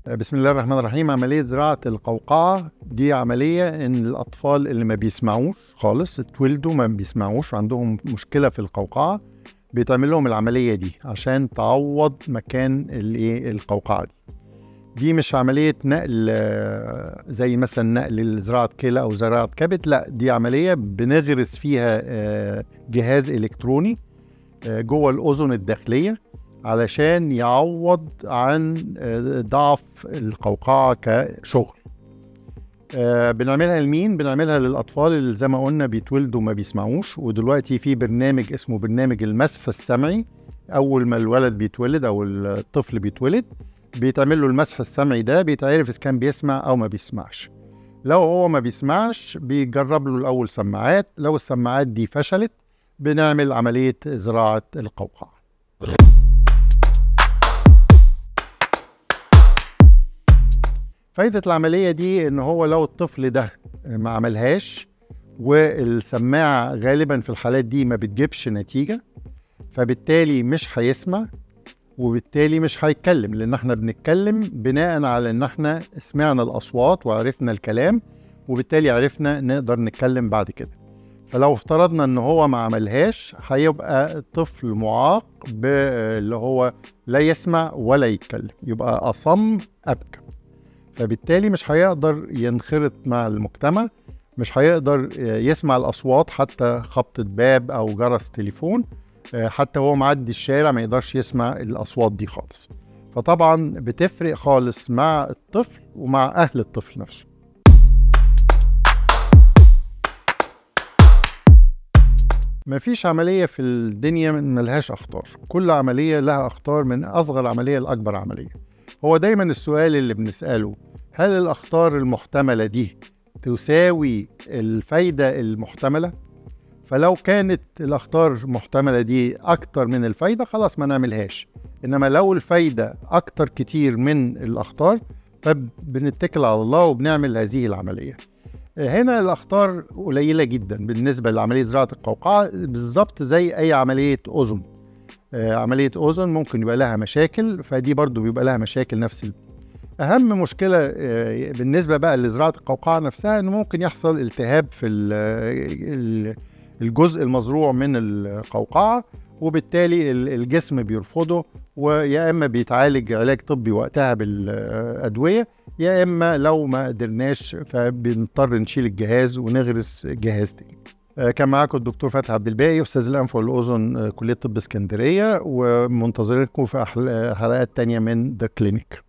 بسم الله الرحمن الرحيم عملية زراعة القوقعة دي عملية إن الأطفال اللي ما بيسمعوش خالص اتولدوا ما بيسمعوش وعندهم مشكلة في القوقعة بيتعمل لهم العملية دي عشان تعوض مكان الايه القوقعة دي دي مش عملية نقل آه، زي مثلا نقل زراعة كلى أو زراعة كبد لا دي عملية بنغرس فيها آه، جهاز إلكتروني آه، جوه الأذن الداخلية علشان يعوض عن آه، ضعف القوقعة كشغل آه، بنعملها لمين؟ بنعملها للأطفال اللي زي ما قلنا بيتولدوا ما بيسمعوش ودلوقتي في برنامج اسمه برنامج المسح السمعي أول ما الولد بيتولد أو الطفل بيتولد بيتعمل له المسح السمعي ده بيتعرف إذا كان بيسمع أو ما بيسمعش لو هو ما بيسمعش بيجرب له الأول سماعات لو السماعات دي فشلت بنعمل عملية زراعة القوقعة فايدة العملية دي إن هو لو الطفل ده ما عملهاش والسماعة غالبا في الحالات دي ما بتجيبش نتيجة فبالتالي مش هيسمع وبالتالي مش هيتكلم لأن احنا بنتكلم بناء على إن احنا سمعنا الأصوات وعرفنا الكلام وبالتالي عرفنا نقدر نتكلم بعد كده فلو افترضنا ان هو ما عملهاش هيبقى طفل معاق اللي هو لا يسمع ولا يتكلم يبقى أصم أبكم فبالتالي مش هيقدر ينخرط مع المجتمع مش هيقدر يسمع الأصوات حتى خبطة باب أو جرس تليفون حتى هو معدي الشارع ما يقدرش يسمع الأصوات دي خالص فطبعا بتفرق خالص مع الطفل ومع أهل الطفل نفسه مفيش عملية في الدنيا ملهاش أخطار كل عملية لها أخطار من أصغر عملية لأكبر عملية هو دايما السؤال اللي بنسأله هل الأخطار المحتملة دي تساوي الفايدة المحتملة؟ فلو كانت الأخطار المحتملة دي أكتر من الفايدة خلاص ما نعملهاش إنما لو الفايدة أكتر كتير من الأخطار فبنتكل على الله وبنعمل هذه العملية هنا الأخطار قليلة جدا بالنسبة لعملية زراعة القوقعة بالظبط زي أي عملية أذن عملية أذن ممكن يبقى لها مشاكل فدي برضو بيبقى لها مشاكل نفس ال... أهم مشكلة بالنسبة بقى لزراعة القوقعة نفسها إنه ممكن يحصل التهاب في الجزء المزروع من القوقعة وبالتالي الجسم بيرفضه ويا إما بيتعالج علاج طبي وقتها بالأدوية يا إما لو ما قدرناش فبنضطر نشيل الجهاز ونغرس جهاز تاني كان معاكم الدكتور فتحي عبد الباقي استاذ الانف والاذن كليه طب اسكندريه ومنتظرينكم في حلقات تانية من ذا كلينيك